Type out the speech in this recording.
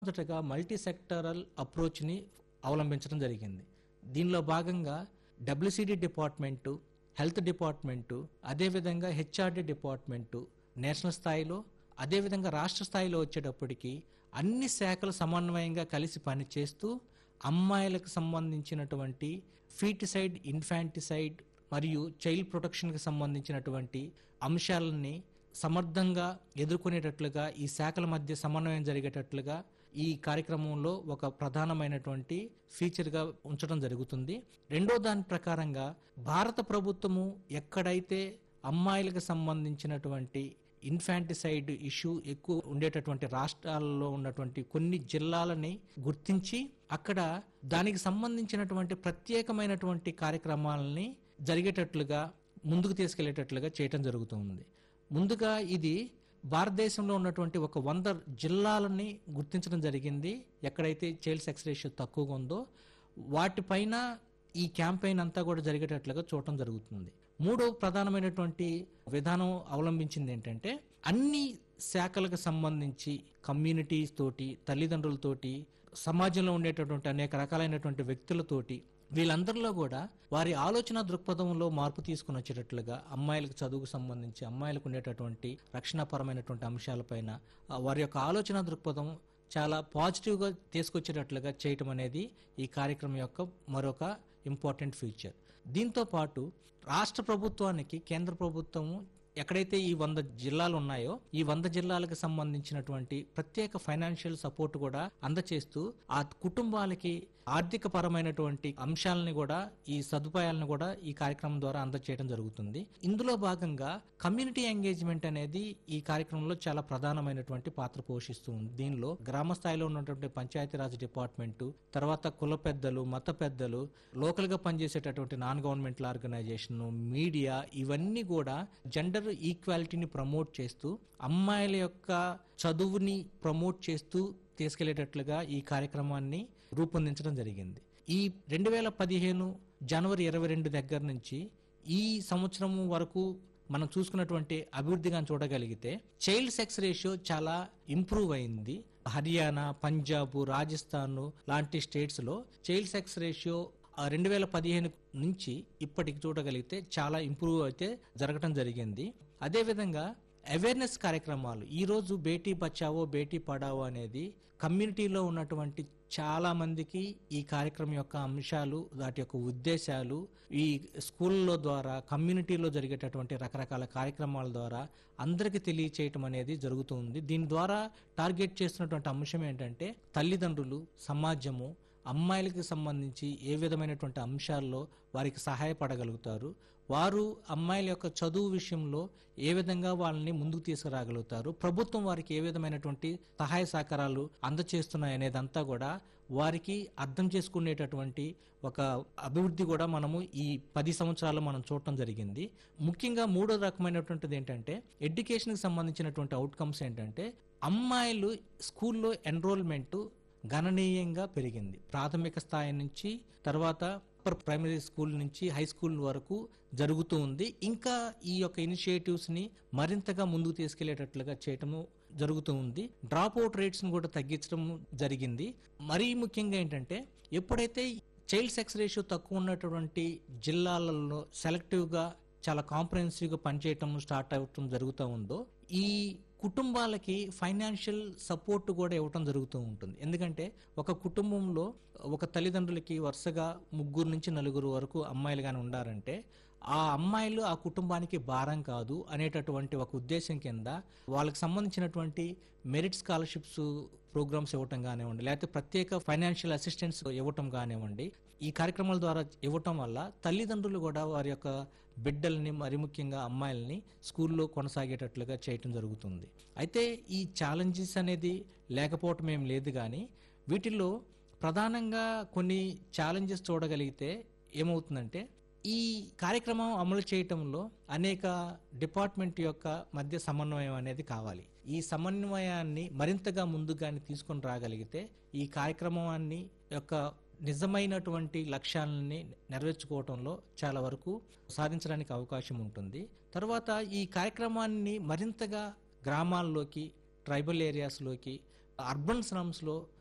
మొదటగా multi sectoral అప్రోచ్ని అవలంబించడం జరిగింది దీనిలో భాగంగా డబ్ల్యూసిడి డిపార్ట్మెంటు హెల్త్ డిపార్ట్మెంటు అదేవిధంగా హెచ్ఆర్డి డిపార్ట్మెంటు నేషనల్ స్థాయిలో అదేవిధంగా రాష్ట్ర స్థాయిలో వచ్చేటప్పటికి అన్ని శాఖలు సమన్వయంగా కలిసి పనిచేస్తూ అమ్మాయిలకు సంబంధించినటువంటి ఫీటిసైడ్ ఇన్ఫాంటిసైడ్ మరియు చైల్డ్ ప్రొటెక్షన్కి సంబంధించినటువంటి అంశాలని సమర్థంగా ఎదుర్కొనేటట్లుగా ఈ శాఖల మధ్య సమన్వయం జరిగేటట్లుగా ఈ కార్యక్రమంలో ఒక ప్రధానమైనటువంటి ఫీచర్గా ఉంచడం జరుగుతుంది రెండో దాని ప్రకారంగా భారత ప్రభుత్వము ఎక్కడైతే అమ్మాయిలకు సంబంధించినటువంటి ఇన్ఫాంటిసైడ్ ఇష్యూ ఎక్కువ ఉండేటటువంటి రాష్ట్రాల్లో ఉన్నటువంటి కొన్ని జిల్లాలని గుర్తించి అక్కడ దానికి సంబంధించినటువంటి ప్రత్యేకమైనటువంటి కార్యక్రమాలని జరిగేటట్లుగా ముందుకు తీసుకెళ్లేటట్లుగా చేయటం జరుగుతుంది ముందుగా ఇది భారతదేశంలో ఉన్నటువంటి ఒక వంద జిల్లాలని గుర్తించడం జరిగింది ఎక్కడైతే చైల్డ్ సెక్స్ రేషియో తక్కువగా ఉందో వాటిపైన ఈ క్యాంపెయిన్ అంతా కూడా జరిగేటట్లుగా చూడటం జరుగుతుంది మూడో ప్రధానమైనటువంటి విధానం అవలంబించింది ఏంటంటే అన్ని శాఖలకు సంబంధించి కమ్యూనిటీస్ తోటి తల్లిదండ్రులతోటి సమాజంలో ఉండేటటువంటి అనేక రకాలైనటువంటి వ్యక్తులతోటి వీళ్ళందరిలో కూడా వారి ఆలోచన దృక్పథంలో మార్పు తీసుకుని వచ్చేటట్లుగా అమ్మాయిలకు చదువుకు సంబంధించి అమ్మాయిలకు ఉండేటటువంటి రక్షణపరమైనటువంటి అంశాలపైన ఆ, వారి యొక్క ఆలోచన దృక్పథం చాలా పాజిటివ్గా తీసుకొచ్చేటట్లుగా చేయటం అనేది ఈ కార్యక్రమం యొక్క మరొక ఇంపార్టెంట్ ఫీచర్ దీంతో పాటు రాష్ట్ర ప్రభుత్వానికి కేంద్ర ప్రభుత్వము ఎక్కడైతే ఈ వంద జిల్లాలు ఉన్నాయో ఈ వంద జిల్లాలకు సంబంధించినటువంటి ప్రత్యేక ఫైనాన్షియల్ సపోర్ట్ కూడా అందచేస్తూ ఆ కుటుంబాలకి ఆర్థిక పరమైనటువంటి అంశాలని కూడా ఈ సదుపాయాలను కూడా ఈ కార్యక్రమం ద్వారా అందచేయడం జరుగుతుంది ఇందులో భాగంగా కమ్యూనిటీ ఎంగేజ్మెంట్ అనేది ఈ కార్యక్రమంలో చాలా ప్రధానమైనటువంటి పాత్ర పోషిస్తుంది దీనిలో గ్రామ స్థాయిలో ఉన్నటువంటి పంచాయతీరాజ్ డిపార్ట్మెంట్ తర్వాత కుల పెద్దలు మత పెద్దలు లోకల్ గా పనిచేసేటటువంటి నాన్ గవర్నమెంటల్ ఆర్గనైజేషన్ మీడియా ఇవన్నీ కూడా జెండర్ ఈక్వాలిటీని ప్రమోట్ చేస్తూ అమ్మాయిల యొక్క చదువుని ప్రమోట్ చేస్తూ తీసుకెళ్లేటట్లుగా ఈ కార్యక్రమాన్ని రూపొందించడం జరిగింది ఈ రెండు వేల పదిహేను జనవరి ఇరవై రెండు దగ్గర నుంచి ఈ సంవత్సరం వరకు మనం చూసుకున్నటువంటి అభివృద్ధిగా చూడగలిగితే చైల్డ్ సెక్స్ రేషియో చాలా ఇంప్రూవ్ అయింది హర్యానా పంజాబ్ రాజస్థాన్ లాంటి స్టేట్స్ లో చైల్డ్ సెక్స్ రేషియో రెండు వేల పదిహేను నుంచి ఇప్పటికి చూడగలిగితే చాలా ఇంప్రూవ్ అయితే జరగటం జరిగింది అదేవిధంగా అవేర్నెస్ కార్యక్రమాలు ఈ రోజు బేటీ బచావో బేటీ పడావో అనేది కమ్యూనిటీలో ఉన్నటువంటి చాలా మందికి ఈ కార్యక్రమం యొక్క అంశాలు వాటి యొక్క ఉద్దేశాలు ఈ స్కూల్లో ద్వారా కమ్యూనిటీలో జరిగేటటువంటి రకరకాల కార్యక్రమాల ద్వారా అందరికీ తెలియచేయటం అనేది జరుగుతుంది దీని ద్వారా టార్గెట్ చేస్తున్నటువంటి అంశం ఏంటంటే తల్లిదండ్రులు సమాజము అమ్మాయిలకి సంబంధించి ఏ విధమైనటువంటి అంశాల్లో వారికి సహాయపడగలుగుతారు వారు అమ్మాయిల యొక్క చదువు విషయంలో ఏ విధంగా వాళ్ళని ముందుకు తీసుకురాగలుగుతారు ప్రభుత్వం వారికి ఏ విధమైనటువంటి సహాయ సహకారాలు అందచేస్తున్నాయి అనేదంతా కూడా వారికి అర్థం చేసుకునేటటువంటి ఒక అభివృద్ధి కూడా మనము ఈ పది సంవత్సరాలు మనం చూడటం జరిగింది ముఖ్యంగా మూడో రకమైనటువంటిది ఏంటంటే ఎడ్యుకేషన్కి సంబంధించినటువంటి అవుట్కమ్స్ ఏంటంటే అమ్మాయిలు స్కూల్లో ఎన్రోల్మెంట్ గణనీయంగా పెరిగింది ప్రాథమిక స్థాయి నుంచి తర్వాత అప్పర్ ప్రైమరీ స్కూల్ నుంచి హై స్కూల్ వరకు జరుగుతూ ఉంది ఇంకా ఈ యొక్క ఇనిషియేటివ్స్ ని మరింతగా ముందుకు తీసుకెళ్లేటట్లుగా చేయటము జరుగుతూ ఉంది డ్రాప్ అవుట్ రేట్స్ ని కూడా తగ్గించడం జరిగింది మరీ ముఖ్యంగా ఏంటంటే ఎప్పుడైతే చైల్డ్ సెక్స్ రేషియో తక్కువ ఉన్నటువంటి జిల్లాలలో సెలెక్టివ్ గా చాలా కాంప్రహెన్సివ్ గా పనిచేయటం స్టార్ట్ అవ్వటం జరుగుతూ ఉందో ఈ కుటుంబాలకి ఫైనాన్షియల్ సపోర్ట్ కూడా ఇవ్వటం జరుగుతూ ఉంటుంది ఎందుకంటే ఒక కుటుంబంలో ఒక తల్లిదండ్రులకి వరుసగా ముగ్గురు నుంచి నలుగురు వరకు అమ్మాయిలు కానీ ఉండారంటే ఆ అమ్మాయిలు ఆ కుటుంబానికి భారం కాదు అనేటటువంటి ఒక ఉద్దేశం కింద వాళ్ళకి సంబంధించినటువంటి మెరిట్ స్కాలర్షిప్స్ ప్రోగ్రామ్స్ ఇవ్వటం కానివ్వండి లేకపోతే ప్రత్యేక ఫైనాన్షియల్ అసిస్టెన్స్ ఇవ్వటం కానివ్వండి ఈ కార్యక్రమాల ద్వారా ఇవ్వటం వల్ల తల్లిదండ్రులు కూడా వారి యొక్క బిడ్డల్ని మరి ముఖ్యంగా అమ్మాయిల్ని స్కూల్లో కొనసాగేటట్లుగా చేయటం జరుగుతుంది అయితే ఈ ఛాలెంజెస్ అనేది లేకపోవటం ఏం లేదు కానీ వీటిల్లో ప్రధానంగా కొన్ని ఛాలెంజెస్ చూడగలిగితే ఏమవుతుందంటే ఈ కార్యక్రమం అమలు చేయటంలో అనేక డిపార్ట్మెంట్ యొక్క మధ్య సమన్వయం అనేది కావాలి ఈ సమన్వయాన్ని మరింతగా ముందుగానే తీసుకొని రాగలిగితే ఈ కార్యక్రమాన్ని యొక్క నిజమైనటువంటి లక్ష్యాలని నెరవేర్చుకోవటంలో చాలా వరకు సాధించడానికి అవకాశం ఉంటుంది తర్వాత ఈ కార్యక్రమాన్ని మరింతగా గ్రామాల్లోకి ట్రైబల్ ఏరియాస్లోకి అర్బన్ స్లమ్స్లో